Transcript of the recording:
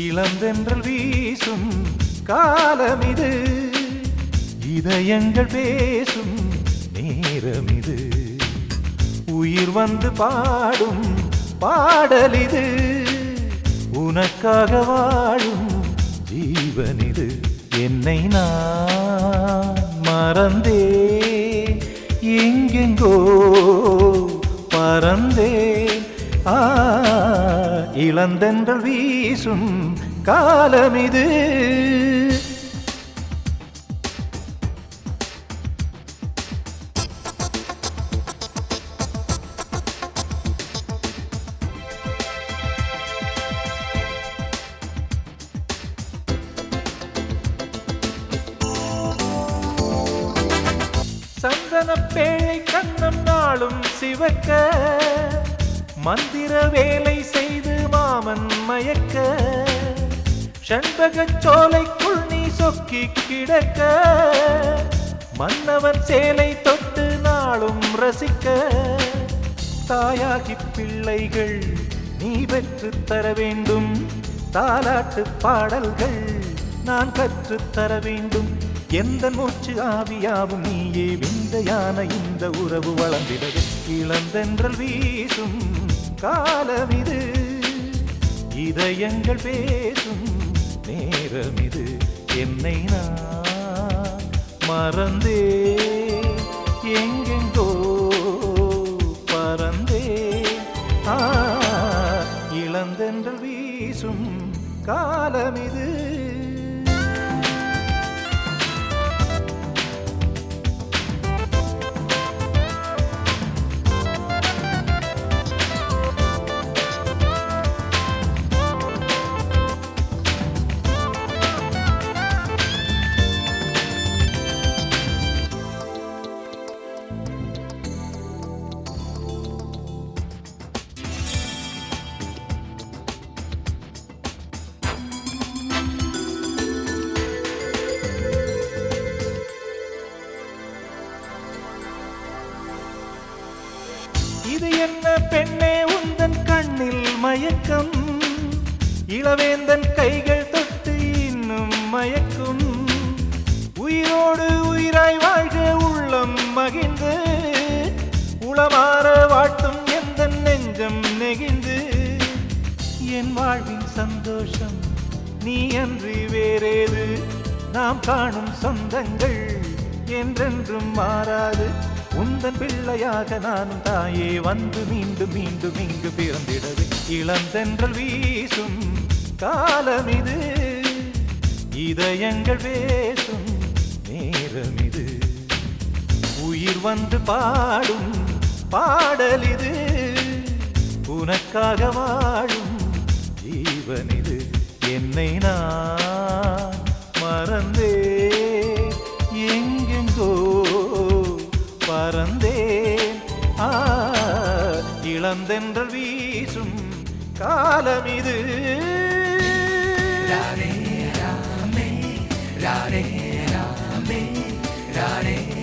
இளந்தென்றல் வீசும் காலம் இது இதயங்கள் பேசும் நேரம் இது உயிர் வந்து பாடும் பாடல் இது உனக்காக வாழும் ஜீவன் இது என்னை நான் மறந்தே எங்கெங்கோ பறந்தேன் ஆ இளந்தென்றல் வீசும் காலம் இது சந்தன பேழை கண்ணம் நாளும் சிவக்க மந்திர வேலை செய்து மாமன் மயக்க செண்பகச் சோலைக்குள் நீ சொக்கி கிடக்க மன்னவன் சேலை தொட்டு நாளும் ரசிக்க தாயாகி பிள்ளைகள் நீ பெற்றுத் தர வேண்டும் தாலாட்டு பாடல்கள் நான் கற்றுத் தர வேண்டும் எந்த மூச்சு ஆவியாவும் நீயே விந்தையான இந்த உறவு வளர்ந்திடவே இளந்தென்றல் வீசும் காலம் இது இதயங்கள் பேசும் நேரம் இது என்னை நான் மறந்தே எங்கெங்கோ பறந்தே ஆ இளந்தென்றல் வீசும் காலம் இது இது என்ன பெண்ணே உந்தன் கண்ணில் மயக்கம் இளவேந்தன் கைகள் தொட்டு இன்னும் மயக்கும் உயிரோடு உயிராய் வாழ்க உள்ளம் மகிழ்ந்து உளமாற வாழ்த்தும் எந்த நெஞ்சம் நெகிழ்ந்து என் வாழ்வின் சந்தோஷம் நீ அன்றி வேறேது நாம் காணும் சொந்தங்கள் என்றென்றும் மாறாது உந்தன் பிள்ளையாக நானும் தாயே வந்து மீண்டும் மீண்டும் இங்கு பிறந்திடவே இளந்தென்றல் வீசும் காலம் இது இதயங்கள் பேசும் நேரம் இது உயிர் வந்து பாடும் பாடல் இது உனக்காக வாழும் ஜீவன் இது என்னை நான் மறந்தே எங்கெங்கோ பறந்தேன் ஆ இளந்தென்றல் வீசும் காலம் இது Rare, rame, rare, rame, rare,